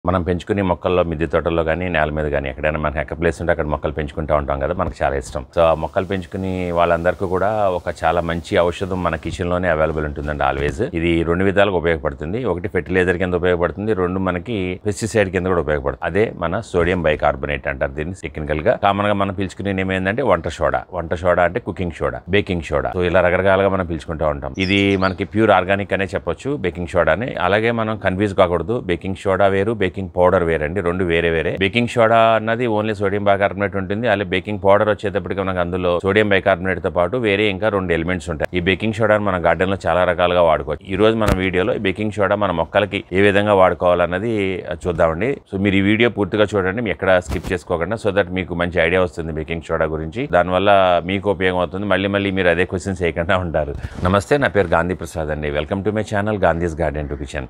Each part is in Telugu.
మనం పెంచుకునే మొక్కల్లో మిద్దె తోటల్లో కానీ నేల మీద కానీ ఎక్కడైనా మనకి ఎక్కడ ప్లేస్ ఉంటే అక్కడ మొక్కలు పెంచుకుంటూ ఉంటాం కదా మనకు చాలా ఇష్టం సో ఆ మొక్కలు పెంచుకుని వాళ్ళందరికీ కూడా ఒక చాలా మంచి ఔషధం మన కిచెన్లోనే అవైలబుల్ ఉంటుందండి ఆల్వేస్ ఇది రెండు విధాలుగా ఉపయోగపడుతుంది ఒకటి ఫెర్టిలైజర్ కింద ఉపయోగపడుతుంది రెండు మనకి పెస్టిసైడ్ కింద కూడా ఉపయోగపడుతుంది అదే మన సోడియం బైకార్బోనేట్ అంటారు దీన్ని టెక్నికల్ గా కామన్ గా మనం పిలుచుకునే నేమ్ ఏంటంటే వంట సోడా వంట సోడా అంటే cooking soda baking soda so ఇలా రకరకాలుగా మనం పిలుచుకుంటూ ఉంటాం ఇది మనకి ప్యూర్ ఆర్గానిక్ అనే చెప్పొచ్చు బేకింగ్ సోడా అని అలాగే మనం కన్ఫ్యూజ్ కాకూడదు బేకింగ్ సోడా వేరు బేకింగ్ పౌడర్ వేరే అండి రెండు వేరే వేరే బేకింగ్ సోడా అన్నది ఓన్లీ సోడియం బైకార్బోనేట్ ఉంటుంది అలాగే బేకింగ్ పౌడర్ వచ్చేటప్పటికి మనకు అందులో సోడియం బైకార్బోనేట్ తో పాటు వేరే ఇంకా రెండు ఎలిమెంట్స్ ఉంటాయి ఈ బేకింగ్ సోడాని మన గార్డెన్ లో చాలా రకాలుగా వాడుకోవచ్చు ఈ రోజు మన వీడియోలో ఈ బేకింగ్ సోడా మన మొక్కలకి ఏ విధంగా వాడుకోవాలన్నది చూద్దామండి సో మీరు ఈ వీడియో పూర్తిగా చూడండి మీ ఎక్కడ స్కిప్ చేసుకోకుండా సో దట్ మీకు మంచి ఐడియా వస్తుంది బేకింగ్ సోడా గురించి దానివల్ల మీకు ఉపయోగం అవుతుంది మళ్ళీ మళ్ళీ మీరు అదే క్వశ్చన్స్ చేయకుండా ఉంటారు నమస్తే నా పేరు గాంధీ ప్రసాద్ అండి welcome to my channel Gandhi's garden to kitchen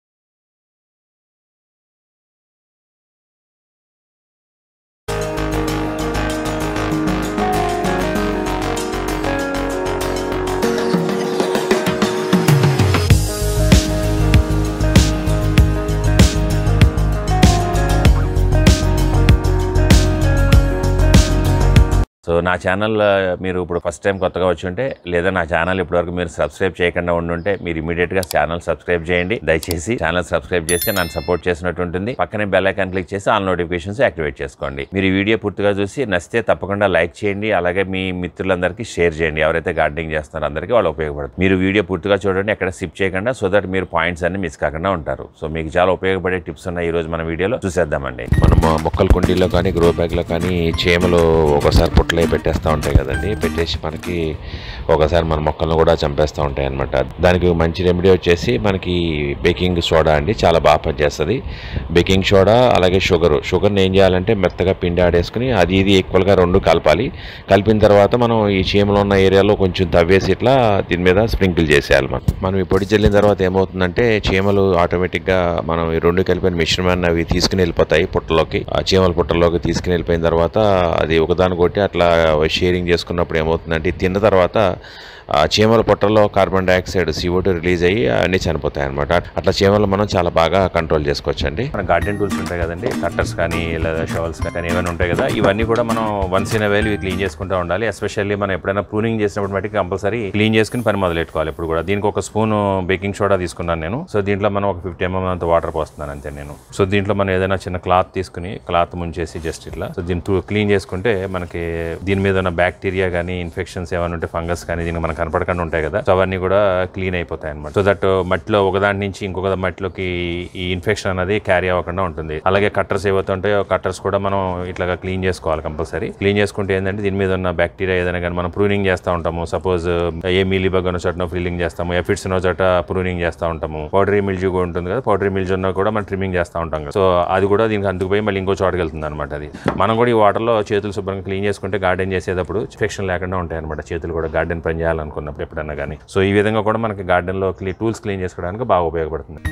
so నా ఛానల్ ఆ, మీరు ఇప్పుడు ఫస్ట్ టైం కొత్తగా వచ్చి ఉంటే లేదా నా ఛానల్ ఇప్పటివరకు మీరు సబ్స్క్రైబ్ చేయకుండా ఉండుంటే మీరు ఇమీడియట్ గా ఛానల్ సబ్స్క్రైబ్ చేయండి దయచేసి ఛానల్ సబ్స్క్రైబ్ చేస్తే నన్ను సపోర్ట్ చేసినట్టు ఉంటుంది పక్కనే బెల్ ఐకాన్ క్లిక్ చేసి ఆల్ నోటిఫికేషన్స్ యాక్టివేట్ చేసుకోండి మీరు ఈ వీడియో పూర్తిగా చూసి నచ్చితే తప్పకుండా లైక్ చేయండి అలాగే మీ మిత్రులందరికీ షేర్ చేయండి ఎవరైతే గార్డెనింగ్ చేస్తున్నారో అందరికీ వాళ్ళు ఉపయోగపడుతుంది మీరు వీడియో పూర్తిగా చూడండి ఎక్కడ స్కిప్ చేయకుండా సో దట్ మీరు పాయింట్స్ అన్ని మిస్ కాకుండా ఉంటారు సో మీకు చాలా ఉపయోగపడే టిప్స్ ఉన్నాయి ఈ రోజు మన వీడియోలో చూసేద్దామండి మనం ఆ మొక్కల కుండీలో కానీ గ్రో బ్యాగ్లో కానీ చీమలు ఒకసారి పుట్టలే పెట్టేస్తూ ఉంటాయి కదండి పెట్టేసి మనకి ఒకసారి మన మొక్కలను కూడా చంపేస్తూ ఉంటాయి అనమాట దానికి మంచి రెమెడీ వచ్చేసి మనకి బేకింగ్ సోడా అండి చాలా బాగా పనిచేస్తుంది బేకింగ్ సోడా అలాగే షుగర్ షుగర్ని ఏం చేయాలంటే మెత్తగా పిండి ఆడేసుకుని అది ఇది ఈక్వల్గా రెండు కలపాలి కలిపిన తర్వాత మనం ఈ చీమలు ఉన్న ఏరియాలో కొంచెం తవ్వేసి ఇట్లా దీని మీద స్ప్రింకిల్ చేసేయాలి మనం మనం ఈ పొడి చల్లిన తర్వాత ఏమవుతుందంటే చీమలు ఆటోమేటిక్గా మనం ఈ రెండు కలిపిన మిశ్రమాన్ని అవి తీసుకుని వెళ్ళిపోతాయి పుట్టలోకి ఆ చీమల పుట్టలోకి తీసుకుని వెళ్ళిపోయిన తర్వాత అది ఒకదాని కొట్టి అట్లా షేరింగ్ చేసుకున్నప్పుడు ఏమవుతుందంటే ఇది తిన్న తర్వాత ఆ చీమల పుట్టలో కార్బన్ డైఆక్సైడ్ CO2 రిలీజ్ అయ్యి అన్నీ చనిపోతాయి అనమాట అట్లా చీమలు మనం చాలా బాగా కంట్రోల్ చేసుకోవచ్చు అండి మన గార్డెన్ టూల్స్ ఉంటాయి కదండి కట్టర్స్ కానీ లేదా షవల్స్ కానీ ఏమైనా ఉంటాయి కదా ఇవన్నీ కూడా మనం వన్స్ ఇన్ వేలు క్లీన్ చేసుకుంటూ ఉండాలి ఎస్పెషల్లీ మనం ఎప్పుడైనా ప్రూనింగ్ చేసినప్పుడు మటుకు కంపల్సరీ క్లీన్ చేసుకుని పని మొదలెట్టుకోవాలి ఇప్పుడు కూడా దీనికి ఒక స్పూన్ బేకింగ్ సోడా తీసుకున్నాను నేను సో దీంట్లో మనం ఒక ఫిఫ్టీ ఎంఎం అంత వాటర్ పోస్తున్నాను అంతే నేను సో దీంట్లో మనం ఏదైనా చిన్న క్లాత్ తీసుకుని క్లాత్ ముంచేసి జస్ట్ ఇట్లా సో దీన్ని క్లీన్ చేసుకుంటే మనకి దీని మీద ఉన్న బ్యాక్టీరియా కానీ ఇన్ఫెక్షన్స్ ఏమైనా ఉంటే ఫంగస్ కానీ దీనికి మనకు కనపడకుండా ఉంటాయి కదా సో అవన్నీ కూడా క్లీన్ అయిపోతాయి అనమాట సో దట్ మట్టిలో ఒకదాని నుంచి ఇంకొక మట్టిలోకి ఈ ఇన్ఫెక్షన్ అనేది క్యారీ అవ్వకుండా ఉంటుంది అలాగే కట్టర్స్ ఏవైతే ఉంటాయో కట్టర్స్ కూడా మనం ఇట్లాగా క్లీన్ చేసుకోవాలి కంపల్సరీ క్లీన్ చేసుకుంటే ఏంటంటే దీని మీద ఉన్న బ్యాక్టీరియా ఏదైనా కానీ మనం ప్రూనింగ్ చేస్తూ ఉంటాము సపోజ్ ఏ మీలీబగ్ ఉన్న చోట ఫీలింగ్ చేస్తాము ఎఫిడ్స్ ఉన్న చోట ప్రూనింగ్ చేస్తూ ఉంటాము పౌడరీ మిల్జు కూడా ఉంటుంది కదా పౌడరీ మిల్జు ఉన్న కూడా మనం ట్రిమ్మింగ్ చేస్తూ ఉంటాం కదా సో అది కూడా దీనికి అందుకుపోయి మళ్ళీ ఇంకో చోటకి వెళ్తుంది అనమాట అది మనం కూడా ఈ వాటర్లో చేతులు శుభ్రంగా క్లీన్ చేసుకుంటే గార్డెన్ చేసేటప్పుడు ఇన్ఫెక్షన్ లేకుండా ఉంటాయి అనమాట చేతులు కూడా గార్డెన్ పని చేయాలనుకున్నప్పుడు ఎప్పుడైనా కానీ సో ఈ విధంగా కూడా మనకి గార్డెన్లో క్లీ టూల్స్ క్లీన్ చేసుకోవడానికి బాగా ఉపయోగపడుతుంది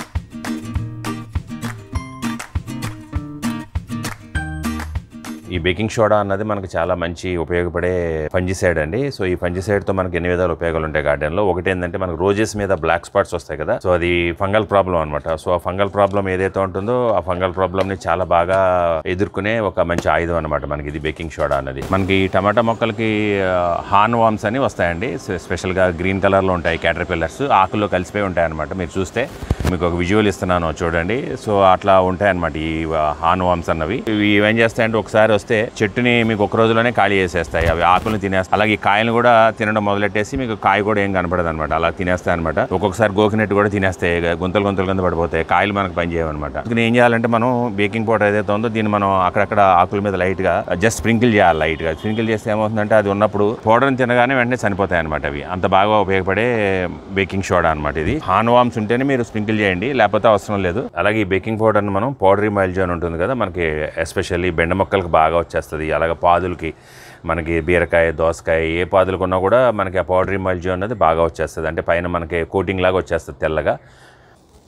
ఈ బేకింగ్ సోడా అన్నది మనకు చాలా మంచి ఉపయోగపడే ఫంజిసైడ్ అండి సో ఈ ఫంజిసైడ్ తో మనకి ఎన్ని విధాలు ఉపయోగాలు ఉంటాయి గార్డెన్ లో ఒకటి ఏంటంటే మనకు రోజెస్ మీద బ్లాక్ స్పాట్స్ వస్తాయి కదా సో అది ఫంగల్ ప్రాబ్లం అనమాట సో ఆ ఫంగల్ ప్రాబ్లం ఏదైతే ఉంటుందో ఆ ఫంగల్ ప్రాబ్లం ని చాలా బాగా ఎదుర్కొనే ఒక మంచి ఆయుధం అనమాట మనకి ఇది బేకింగ్ సోడా అన్నది మనకి ఈ టమాటా మొక్కలకి హాన్ వామ్స్ అని వస్తాయండి స్పెషల్ గా గ్రీన్ కలర్ లో ఉంటాయి క్యాటర్ పిల్లర్స్ ఆకుల్లో కలిసిపోయి ఉంటాయి అనమాట మీరు చూస్తే మీకు ఒక విజువల్ ఇస్తున్నాను చూడండి సో అట్లా ఉంటాయి అనమాట ఈ హాన్ వామ్స్ అన్నవి ఇవి ఏం చేస్తాయంటే ఒకసారి వస్తే చెట్టుని మీకు ఒక రోజులోనే ఖాళీ చేసేస్తాయి అవి ఆకులను తినేస్తాయి అలాగే ఈ కాయలు కూడా తినడం మొదలెట్టేసి మీకు కాయ కూడా ఏం కనపడదు అనమాట అలా తినేస్తాయి అనమాట ఒక్కొక్కసారి గోకినట్టు కూడా తినేస్తాయి ఇక గుంతలు గుంతలు కింద పడిపోతాయి కాయలు మనకు పని చేయమన్నమాట అందుకని ఏం చేయాలంటే మనం బేకింగ్ పౌడర్ ఏదైతే ఉందో దీన్ని మనం అక్కడక్కడ ఆకుల మీద లైట్ గా జస్ట్ స్ప్రింకిల్ చేయాలి లైట్ గా స్ప్రింకిల్ చేస్తే ఏమవుతుందంటే అది ఉన్నప్పుడు పౌడర్ని తినగానే వెంటనే చనిపోతాయి అనమాట అవి అంత బాగా ఉపయోగపడే బేకింగ్ సోడా అనమాట ఇది హాన్ వామ్స్ ఉంటేనే మీరు స్ప్రింకిల్ చేయండి లేకపోతే అవసరం లేదు అలాగే ఈ బేకింగ్ పౌడర్ని మనం పౌడరీ మైల్జో అని ఉంటుంది కదా మనకి ఎస్పెషల్లీ బెండ మొక్కలకు బాగా వచ్చేస్తుంది అలాగే పాదులకి మనకి బీరకాయ దోసకాయ ఏ పాదులకు ఉన్నా కూడా మనకి ఆ పౌడరీ మైల్జో అన్నది బాగా వచ్చేస్తుంది అంటే పైన మనకి కోటింగ్ లాగా వచ్చేస్తుంది తెల్లగా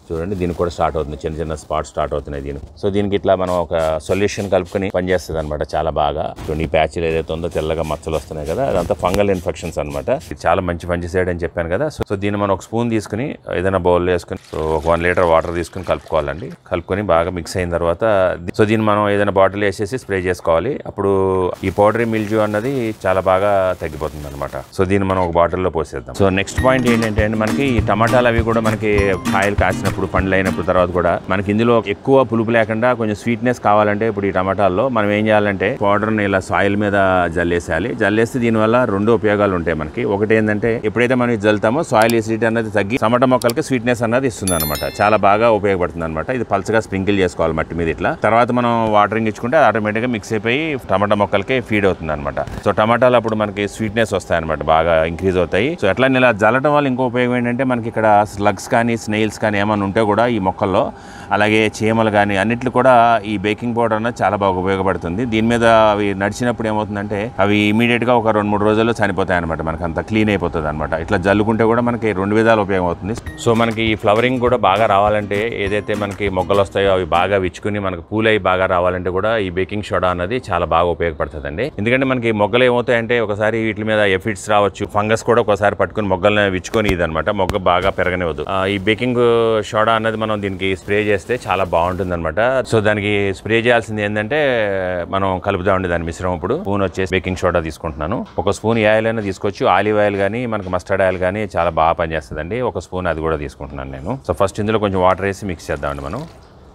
చూడండి దీనికి కూడా స్టార్ట్ అవుతుంది చిన్న చిన్న స్పాట్ స్టార్ట్ అవుతున్నాయి దీనికి సో దీనికి ఇట్లా మనం ఒక సొల్యూషన్ కలుపుకొని పనిచేస్తుంది అనమాట చాలా బాగా చూడండి ఈ ప్యాచ్లు ఏదైతే ఉందో తెల్లగా మచ్చలు వస్తున్నాయి కదా అదంతా ఫంగల్ ఇన్ఫెక్షన్స్ అనమాట ఇది చాలా మంచి ఫంజిసైడ్ అని చెప్పాను కదా సో సో దీన్ని మనం ఒక స్పూన్ తీసుకుని ఏదైనా బౌల్ వేసుకుని సో ఒక వన్ లీటర్ వాటర్ తీసుకుని కలుపుకోవాలండి కలుపుకొని బాగా మిక్స్ అయిన తర్వాత ది- సో దీన్ని మనం ఏదైనా బాటిల్ వేసేసి స్ప్రే చేసుకోవాలి అప్పుడు ఈ పౌడరీ మిల్జు అన్నది చాలా బాగా తగ్గిపోతుంది అనమాట సో దీన్ని మనం ఒక బాటిల్లో పోసేద్దాం సో నెక్స్ట్ పాయింట్ ఏంటంటే అండి మనకి ఈ టమాటాలు అవి కూడా మనకి కాయలు కాసినప్పుడు పండ్లు అయినప్పుడు తర్వాత కూడా మనకి ఇందులో ఎక్కువ పులుపు లేకుండా కొంచెం స్వీట్నెస్ కావాలంటే ఇప్పుడు ఈ టమాటాల్లో మనం ఏం చేయాలంటే పౌడర్ని ఇలా సాయిల్ మీద జల్లేసేయాలి జల్లేస్తే దీనివల్ల రెండు ఉపయోగాలు ఉంటాయి మనకి ఒకటి ఏంటంటే ఎప్పుడైతే మనం ఇది జల్లుతామో సాయిల్ ఎసిడిటీ అనేది తగ్గి టమాటా మొక్కలకి స్వీట్నెస్ అన్నది ఇస్తుంది అనమాట చాలా బాగా ఉపయోగపడుతుంది అనమాట ఇది పల్చగా స్ప్రింకిల్ చేసుకోవాలి మట్టి మీద ఇట్లా తర్వాత మనం వాటరింగ్ ఇచ్చుకుంటే ఆటోమేటిక్గా మిక్స్ అయిపోయి టమాటా మొక్కలకి ఫీడ్ అవుతుంది అనమాట సో టమాటాలు అప్పుడు మనకి స్వీట్నెస్ వస్తాయి అనమాట బాగా ఇంక్రీజ్ అవుతాయి సో ఎట్లా ఇలా జల్లటం వల్ల ఇంకో ఉపయోగం ఏంటంటే మనకి ఇక్కడ స్లగ్స్ కానీ స్నేల్స్ కానీ ఏమైనా ఉంటే కూడా ఈ మొక్కల్లో అలాగే చీమలు కానీ అన్నిట్లు కూడా ఈ బేకింగ్ పౌడర్ అనేది చాలా బాగా ఉపయోగపడుతుంది దీని మీద అవి నడిచినప్పుడు ఏమవుతుందంటే అవి ఇమీడియట్ గా ఒక రెండు మూడు రోజుల్లో చనిపోతాయి అనమాట మనకి అంత క్లీన్ అయిపోతుంది అనమాట ఇట్లా జల్లుకుంటే కూడా మనకి రెండు విధాలు ఉపయోగం అవుతుంది సో మనకి ఈ ఫ్లవరింగ్ కూడా బాగా రావాలంటే ఏదైతే మనకి మొగ్గలు వస్తాయో అవి బాగా విచ్చుకుని మనకి పూలై బాగా రావాలంటే కూడా ఈ బేకింగ్ సోడా అనేది చాలా బాగా ఉపయోగపడుతుందండి ఎందుకంటే మనకి మొగ్గలు ఏమవుతాయంటే ఒకసారి వీటి మీద ఎఫిడ్స్ రావచ్చు ఫంగస్ కూడా ఒకసారి పట్టుకుని మొగ్గల్ని విచ్చుకొని ఇదనమాట మొగ్గ బాగా పెరగనివ్వదు ఆ, ఈ బేకింగ్ సోడా అన్నది మనం దీనికి స్ప్రే చేస్తే చాలా బాగుంటుంది అనమాట సో దానికి స్ప్రే చేయాల్సింది ఏంటంటే మనం కలుపుదామండి దాని మిశ్రమం ఇప్పుడు స్పూన్ వచ్చేసి బేకింగ్ సోడా తీసుకుంటున్నాను ఒక స్పూన్ ఏ ఆయిల్ అయినా తీసుకోవచ్చు ఆలివ్ ఆయిల్ కానీ మనకి మస్టర్డ్ ఆయిల్ కానీ చాలా బాగా పనిచేస్తుందండి ఒక స్పూన్ అది కూడా తీసుకుంటున్నాను నేను సో ఫస్ట్ ఇందులో కొంచెం వాటర్ వేసి మిక్స్ చేద్దామండి మనం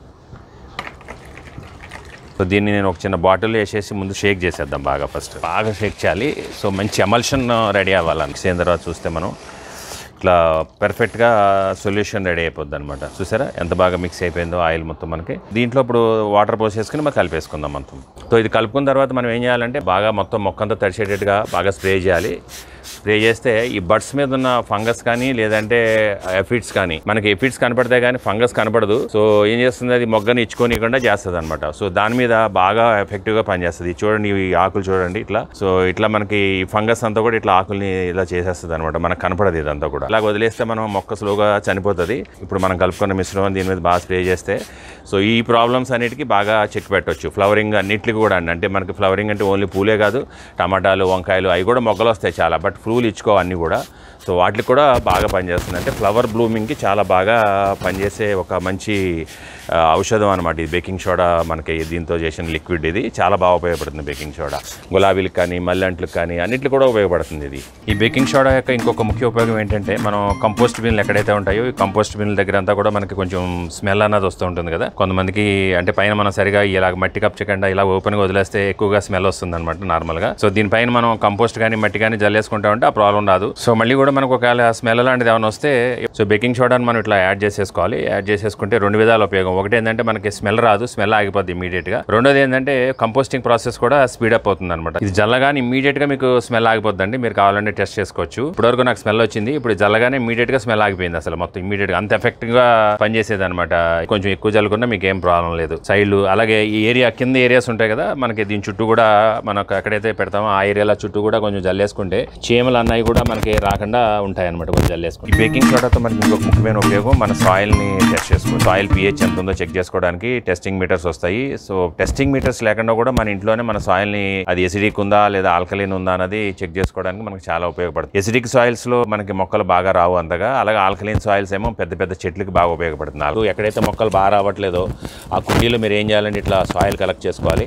సో దీన్ని నేను ఒక చిన్న బాటిల్ వేసేసి ముందు షేక్ చేసేద్దాం బాగా ఫస్ట్ బాగా షేక్ చేయాలి సో మంచి ఎమల్షన్ రెడీ అవ్వాలి మిక్స్ అయిన తర్వాత చూస్తే మనం ఇట్లా పెర్ఫెక్ట్గా సొల్యూషన్ రెడీ అయిపోద్ది అనమాట చూసారా ఎంత బాగా మిక్స్ అయిపోయిందో ఆయిల్ మొత్తం మనకి దీంట్లో ఇప్పుడు వాటర్ పోసేసుకుని మనం కలిపేసుకుందాం మొత్తం సో ఇది కలుపుకున్న తర్వాత మనం ఏం చేయాలంటే బాగా మొత్తం మొక్కంతా తడిచేటట్టుగా బాగా స్ప్రే చేయాలి స్ప్రే చేస్తే ఈ బడ్స్ మీద ఉన్న ఫంగస్ కానీ లేదంటే ఎఫిడ్స్ కానీ మనకి ఎఫిడ్స్ కనపడితే కానీ ఫంగస్ కనపడదు సో ఏం చేస్తుంది అది మొగ్గని ఇచ్చుకోనికుండా చేస్తుంది అనమాట సో దాని మీద బాగా ఎఫెక్టివ్గా పనిచేస్తుంది చూడండి ఈ ఆకులు చూడండి ఇట్లా సో ఇట్లా మనకి ఈ ఫంగస్ అంతా కూడా ఇట్లా ఆకుల్ని ఇలా చేసేస్తుంది అనమాట మనకు కనపడదు ఇదంతా కూడా ఇలా వదిలేస్తే మనం మొక్క స్లోగా చనిపోతుంది ఇప్పుడు మనం కలుపుకున్న మిశ్రమం దీని మీద బాగా స్ప్రే చేస్తే సో ఈ ప్రాబ్లమ్స్ అన్నిటికీ బాగా చెక్ పెట్టవచ్చు ఫ్లవరింగ్ అన్నిటికీ కూడా అండి అంటే మనకి ఫ్లవరింగ్ అంటే ఓన్లీ పూలే కాదు టమాటాలు వంకాయలు అవి కూడా మొగ్గలు వస్తాయి చాలా బట్ ఫ్లూలు ఇచ్చుకోవు అన్నీ కూడా సో వాటికి కూడా బాగా పనిచేస్తుంది అంటే ఫ్లవర్ బ్లూమింగ్కి చాలా బాగా పనిచేసే ఒక మంచి ఆ, ఔషధం అనమాట ఇది బేకింగ్ సోడా మనకి దీంతో చేసిన లిక్విడ్ ఇది చాలా బాగా ఉపయోగపడుతుంది బేకింగ్ సోడా గులాబీలకు కానీ మల్లెంట్లకు కానీ అన్నిటికి కూడా ఉపయోగపడుతుంది ఇది ఈ బేకింగ్ సోడా యొక్క ఇంకొక ముఖ్య ఉపయోగం ఏంటంటే మనం కంపోస్ట్ బిన్లు ఎక్కడైతే ఉంటాయో ఈ కంపోస్ట్ బిన్ల దగ్గర అంతా కూడా మనకి కొంచెం స్మెల్ అన్నది వస్తూ ఉంటుంది కదా కొంతమందికి అంటే పైన మనం సరిగా ఇలా మట్టి కప్పచకుండా ఇలా ఓపెన్గా వదిలేస్తే ఎక్కువగా స్మెల్ వస్తుంది అనమాట నార్మల్గా సో దీనిపైన మనం కంపోస్ట్ కానీ మట్టి కానీ జల్లేసుకుంటా ఉంటే ఆ ప్రాబ్లం రాదు సో మళ్ళీ కూడా మనకు ఒకవేళ స్మెల్ లాంటిది ఏమైనా వస్తే సో బేకింగ్ సోడాని మనం ఇట్లా యాడ్ చేసేసుకోవాలి యాడ్ చేసేసుకుంటే రెండు విధాల ఉపయోగం ఒకటి ఏంటంటే మనకి స్మెల్ రాదు స్మెల్ ఆగిపోద్ది ఇమీడియట్ గా రెండోది ఏంటంటే కంపోస్టింగ్ ప్రాసెస్ కూడా స్పీడ్ అప్ అవుతుంది అనమాట ఇది జల్లగానే ఇమీడియట్ గా మీకు స్మెల్ ఆగిపోద్దండి మీరు కావాలంటే టెస్ట్ చేసుకోవచ్చు ఇప్పటివరకు నాకు స్మెల్ వచ్చింది ఇప్పుడు జల్లగానే ఇమీడియట్ గా స్మెల్ ఆగిపోయింది అసలు మొత్తం ఇమీడియట్ గా అంత ఎఫెక్టివ్ గా పనిచేసేది అనమాట కొంచెం ఎక్కువ జల్లుకున్నా మీకు ఏం ప్రాబ్లం లేదు సైడ్లు అలాగే ఈ ఏరియా కింద ఏరియాస్ ఉంటాయి కదా మనకి దీని చుట్టూ కూడా మనకు ఎక్కడైతే పెడతామో ఆ ఏరియాల చుట్టూ కూడా కొంచెం జల్లేసుకుంటే చీమలు అన్నవి కూడా మనకి రాకుండా ఉంటాయి అనమాట కొంచెం జల్లేసుకుంటే ఈ బేకింగ్ సోడాతో మనకి ఇంకొక ముఖ్యమైన ఉపయోగం మన సాయిల్ ని టెస్ట్ చేసుకోవచ్చు సాయిల్ పిహెచ్ ఎంత ఉందో చెక్ చేసుకోవడానికి టెస్టింగ్ మీటర్స్ వస్తాయి సో టెస్టింగ్ మీటర్స్ లేకుండా కూడా మన ఇంట్లోనే మన సాయిల్ ని అది ఎసిడిక్ ఉందా లేదా ఆల్కలీన్ ఉందా అన్నది చెక్ చేసుకోవడానికి మనకి చాలా ఉపయోగపడుతుంది ఎసిడిక్ సాయిల్స్ లో మనకి మొక్కలు బాగా రావు అంతగా అలాగే ఆల్కలీన్ సాయిల్స్ ఏమో పెద్ద పెద్ద చెట్లకి బాగా ఉపయోగపడుతుంది నాకు ఎక్కడైతే మొక్కలు బాగా రావట్లేదో ఆ కుండీలో మీరు ఏం చేయాలంటే ఇట్లా సాయిల్ కలెక్ట్ చేసుకోవాలి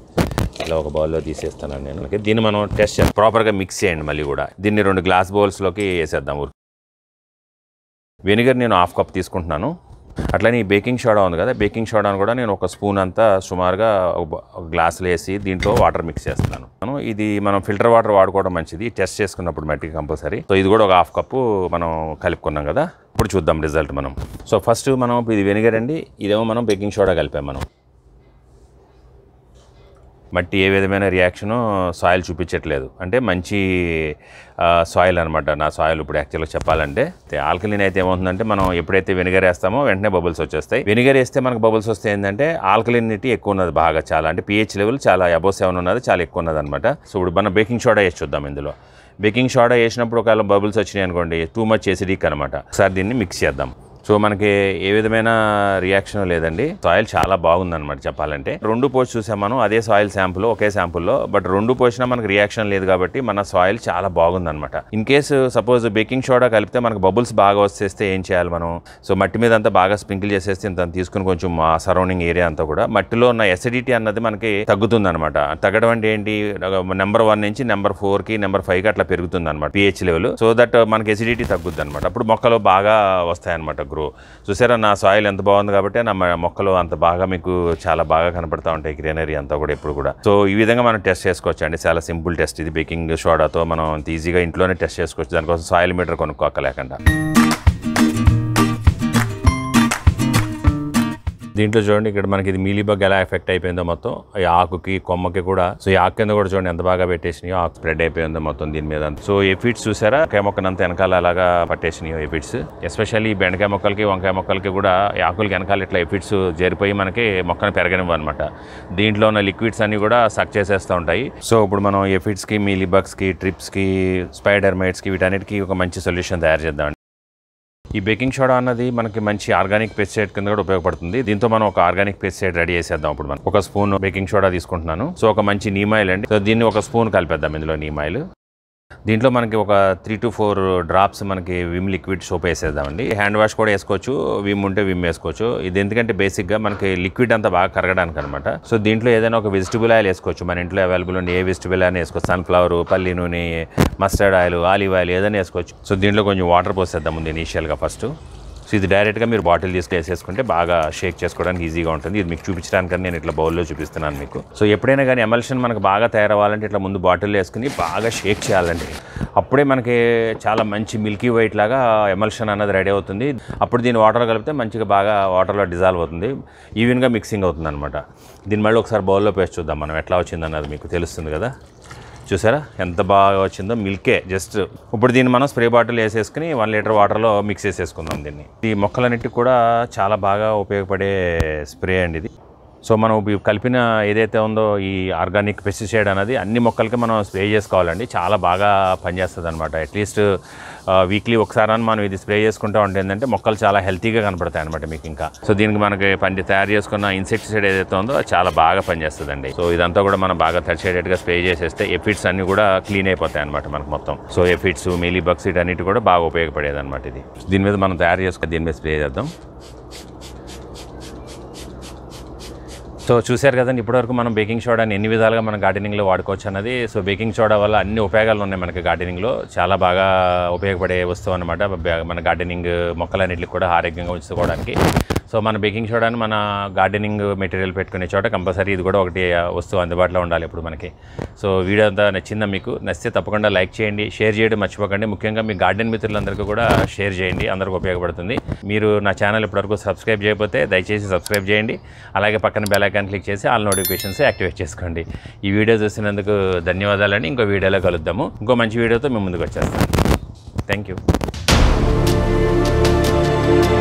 ఇలా ఒక బౌల్లో తీసేస్తాను నేను ఓకే, దీన్ని మనం టెస్ట్ చేస్తాం ప్రాపర్గా మిక్స్ చేయండి మళ్ళీ కూడా దీన్ని రెండు గ్లాస్ బౌల్స్లోకి వేసేద్దాం ఊరికి వెనిగర్ నేను హాఫ్ కప్ తీసుకుంటున్నాను అట్లనే ఈ బేకింగ్ సోడా ఉంది కదా బేకింగ్ సోడాను కూడా నేను ఒక స్పూన్ అంతా సుమారుగా ఒక బ- ఒక గ్లాసులో వేసి దీంట్లో వాటర్ మిక్స్ చేస్తున్నాను మనం ఇది మనం ఫిల్టర్ వాటర్ వాడుకోవడం మంచిది టెస్ట్ చేసుకున్నప్పుడు మట్టికి కంపల్సరీ సో ఇది కూడా ఒక హాఫ్ కప్పు మనం కలుపుకున్నాం కదా ఇప్పుడు చూద్దాం రిజల్ట్ మనం సో ఫస్ట్ మనం ఇది వెనిగర్ అండి ఇదేమో మనం బేకింగ్ సోడా కలిపాం మనం మట్టి ఏ విధమైన రియాక్షను సాయిల్ చూపించట్లేదు అంటే మంచి సాయిల్ అనమాట నా సాయిల్ ఇప్పుడు యాక్చువల్గా చెప్పాలంటే ఆల్కలీన్ అయితే ఏమవుతుందంటే మనం ఎప్పుడైతే వెనిగర్ వేస్తామో వెంటనే బబుల్స్ వచ్చేస్తాయి వెనిగర్ వేస్తే మనకు బబుల్స్ వస్తే ఏంటంటే ఆల్కలినిటీ ఎక్కువ ఉన్నది బాగా చాలా అంటే పిహెచ్ లెవెల్ చాలా అబో సెవెన్ ఉన్నది చాలా ఎక్కువ ఉన్నది అనమాట సో ఇప్పుడు మనం బేకింగ్ సోడా వేసి చూద్దాం ఇందులో బేకింగ్ సోడా వేసినప్పుడు ఒకవేళ బబుల్స్ వచ్చినాయి అనుకోండి టూ మచ్ ఎసిడిక్ అనమాట ఒకసారి దీన్ని మిక్స్ చేద్దాం సో మనకి ఏ విధమైన రియాక్షన్ లేదండి సాయిల్ చాలా బాగుందన్నమాట చెప్పాలంటే రెండు పోస్ట్ చూసాం మనం అదే సాయిల్ శాంపుల్ ఒకే శాంపుల్లో బట్ రెండు పోసినా మనకు రియాక్షన్ లేదు కాబట్టి మన సాయిల్ చాలా బాగుందన్నమాట in case suppose baking soda కలిపితే మనకు బబుల్స్ బాగా వచ్చేస్తే ఏం చేయాలి మనం సో మట్టి మీద అంతా బాగా స్ప్రింకిల్ చేసేస్తే ఇంత తీసుకుని కొంచెం ఆ సరౌండింగ్ ఏరియా అంతా కూడా మట్టిలో ఉన్న ఎసిడిటీ అన్నది మనకి తగ్గుతుంది అనమాట తగ్గడం అంటే ఏంటి నెంబర్ వన్ నుంచి నెంబర్ ఫోర్ కి నెంబర్ ఫైవ్ కి అట్లా పెరుగుతుంది అనమాట పిహెచ్ లెవెల్ సో దట్ మనకి ఎసిడిటీ తగ్గుద్ది అనమాట అప్పుడు మొక్కలు బాగా వస్తాయి అనమాట గ్రో చూసారా నా సాయిల్ ఎంత బాగుంది కాబట్టి నా మ- మొక్కలు అంత బాగా మీకు చాలా బాగా కనపడతా ఉంటాయి గ్రీనరీ అంతా కూడా ఎప్పుడు కూడా సో ఈ విధంగా మనం టెస్ట్ చేసుకోవచ్చు అండి చాలా సింపుల్ టెస్ట్ ఇది బేకింగ్ సోడాతో మనం ఈజీగా ఇంట్లోనే టెస్ట్ చేసుకోవచ్చు దానికోసం సాయిల్ మీటర్ కొనుక్కోక్కలేకుండా దీంట్లో చూడండి ఇక్కడ మనకి ఇది మీలీబగ్ ఎలా ఎఫెక్ట్ అయిపోయిందో మొత్తం ఈ ఆకుకి కొమ్మకి కూడా సో ఈ ఆకు కింద కూడా చూడండి ఎంత బాగా పెట్టేసినాయో ఆకు స్ప్రెడ్ అయిపోయిందో మొత్తం దీని మీద సో ఎఫిడ్స్ చూసారా వంకాయ మొక్కనంత వెనకాల అలాగా పట్టేసినాయో ఎఫిడ్స్ ఎస్పెషల్లీ బెండకాయ మొక్కలకి వంకాయ మొక్కలకి కూడా ఈ ఆకులకి వెనకాల ఇట్లా ఎఫిడ్స్ చేరిపోయి మనకి మొక్కను పెరగనివ్వ అనమాట దీంట్లో ఉన్న లిక్విడ్స్ అన్ని కూడా సక్ చేసేస్తూ ఉంటాయి సో ఇప్పుడు మనం ఎఫిడ్స్కి మీలీబగ్స్కి ట్రిప్స్కి స్పైడర్ మైట్స్కి వీటన్నిటికీ ఒక మంచి సొల్యూషన్ తయారు చేద్దాం ఈ బేకింగ్ సోడా అన్నది మనకి మంచి ఆర్గానిక్ పెస్టిసైడ్ కింద కూడా ఉపయోగపడుతుంది దీంతో మనం ఒక ఆర్గానిక్ పెస్టిసైడ్ రెడీ చేసేద్దాం ఇప్పుడు మనం ఒక స్పూన్ బేకింగ్ సోడా తీసుకుంటున్నాను సో ఒక మంచి నీమాయిల్ అండి సో దీన్ని ఒక స్పూన్ కలిపేద్దాం ఇందులో నీమాయిల్ దీంట్లో మనకి ఒక త్రీ టు ఫోర్ డ్రాప్స్ మనకి విమ్ లిక్విడ్ సోప్ వేసేద్దామండి హ్యాండ్ వాష్ కూడా వేసుకోవచ్చు విమ్ ఉంటే విమ్ వేసుకోవచ్చు ఇది ఎందుకంటే బేసిక్గా మనకి లిక్విడ్ అంతా బాగా కరగడానికి అనమాట సో దీంట్లో ఏదైనా ఒక వెజిటబుల్ ఆయిల్ వేసుకోవచ్చు మన ఇంట్లో అవైలబుల్ ఉండే ఏ వెజిటబుల్ అయినా వేసుకోవచ్చు సన్ఫ్లవర్ పల్లి నూనె మస్టర్డ్ ఆయిల్ ఆలివ్ ఆయిల్ ఏదైనా వేసుకోవచ్చు సో దీంట్లో కొంచెం వాటర్ పోసేద్దాం ముందు ఇనీషియల్గా ఫస్ట్ సో ఇది డైరెక్ట్గా మీరు బాటిల్ తీసుకు వేసేసుకుంటే బాగా షేక్ చేసుకోవడానికి ఈజీగా ఉంటుంది ఇది మీకు చూపించడానికి నేను ఇట్లా బౌల్లో చూపిస్తున్నాను మీకు సో ఎప్పుడైనా కానీ ఎమల్షన్ మనకు బాగా తయారవ్వాలంటే ఇట్లా ముందు బాటిల్ వేసుకుని బాగా షేక్ చేయాలండి అప్పుడే మనకి చాలా మంచి మిల్కీ వైట్ లాగా ఎమల్షన్ అన్నది రెడీ అవుతుంది అప్పుడు దీన్ని వాటర్ కలిపితే మంచిగా బాగా వాటర్లో డిజాల్వ్ అవుతుంది ఈవెన్గా మిక్సింగ్ అవుతుంది అనమాట దీని మళ్ళీ ఒకసారి బౌల్లో పేస్ట్ చూద్దాం మనం ఎట్లా వచ్చింది అన్నది మీకు తెలుస్తుంది కదా చూసారా ఎంత బాగా వచ్చిందో మిల్కే జస్ట్ ఇప్పుడు దీన్ని మనం స్ప్రే బాటిల్ వేసేసుకుని వన్ లీటర్ వాటర్లో మిక్స్ చేసేసుకుందాం దీన్ని ఈ మొక్కలన్నిటికి కూడా చాలా బాగా ఉపయోగపడే స్ప్రే అండి ఇది సో మనం ఇవి కలిపిన ఏదైతే ఉందో ఈ ఆర్గానిక్ పెస్టిసైడ్ అనేది అన్ని మొక్కలకి మనం స్ప్రే చేసుకోవాలండి చాలా బాగా పనిచేస్తుంది అనమాట అట్లీస్ట్ వీక్లీ ఒకసారి అని మనం ఇది స్ప్రే చేసుకుంటూ ఉంటే ఏంటంటే మొక్కలు చాలా హెల్తీగా కనపడతాయి అనమాట మీకు ఇంకా సో దీనికి మనకి పని తయారు చేసుకున్న ఇన్సెక్టిసైడ్ ఏదైతే ఉందో అది చాలా బాగా పనిచేస్తుందండి సో ఇదంతా కూడా మనం బాగా తడిచేటట్టుగా స్ప్రే చేసేస్తే ఎఫిడ్స్ అన్ని కూడా క్లీన్ అయిపోతాయి అనమాట మనకు మొత్తం సో ఎఫిడ్స్ మీలీ బగ్స్ ఇటన్నిటి కూడా బాగా ఉపయోగపడేది అనమాట ఇది దీని మీద మనం తయారు చేసుకుని దీని మీద స్ప్రే చేద్దాం సో చూశారు కదండి ఇప్పటివరకు మనం బేకింగ్ సోడాని ఎన్ని విధాలుగా మన గార్డెనింగ్లో వాడుకోవచ్చు అన్నది సో బేకింగ్ సోడా వల్ల అన్ని ఉపయోగాలు ఉన్నాయి మనకి గార్డెనింగ్లో చాలా బాగా ఉపయోగపడే వస్తువు అనమాట మన గార్డెనింగ్ మొక్కలన్నింటికి కూడా ఆరోగ్యంగా ఉంచుకోవడానికి సో మన బేకింగ్ సోడాని మన గార్డెనింగ్ మెటీరియల్ పెట్టుకునే చోట కంపల్సరీ ఇది కూడా ఒకటి వస్తువు అందుబాటులో ఉండాలి ఇప్పుడు మనకి సో వీడియో అంతా నచ్చిందా మీకు నచ్చితే తప్పకుండా లైక్ చేయండి షేర్ చేయడం మర్చిపోకండి ముఖ్యంగా మీ గార్డెన్ మిత్రులందరికీ కూడా షేర్ చేయండి అందరికీ ఉపయోగపడుతుంది మీరు నా ఛానల్ ఇప్పటివరకు సబ్స్క్రైబ్ చేయకపోతే దయచేసి సబ్స్క్రైబ్ చేయండి అలాగే పక్కన బెల్ ఐకాన్ క్లిక్ చేసి ఆల్ నోటిఫికేషన్స్ యాక్టివేట్ చేసుకోండి ఈ వీడియో చూసినందుకు ధన్యవాదాలండి ఇంకో వీడియోలో కలుద్దాము ఇంకో మంచి వీడియోతో మేము ముందుకు వచ్చేస్తాను థ్యాంక్ యూ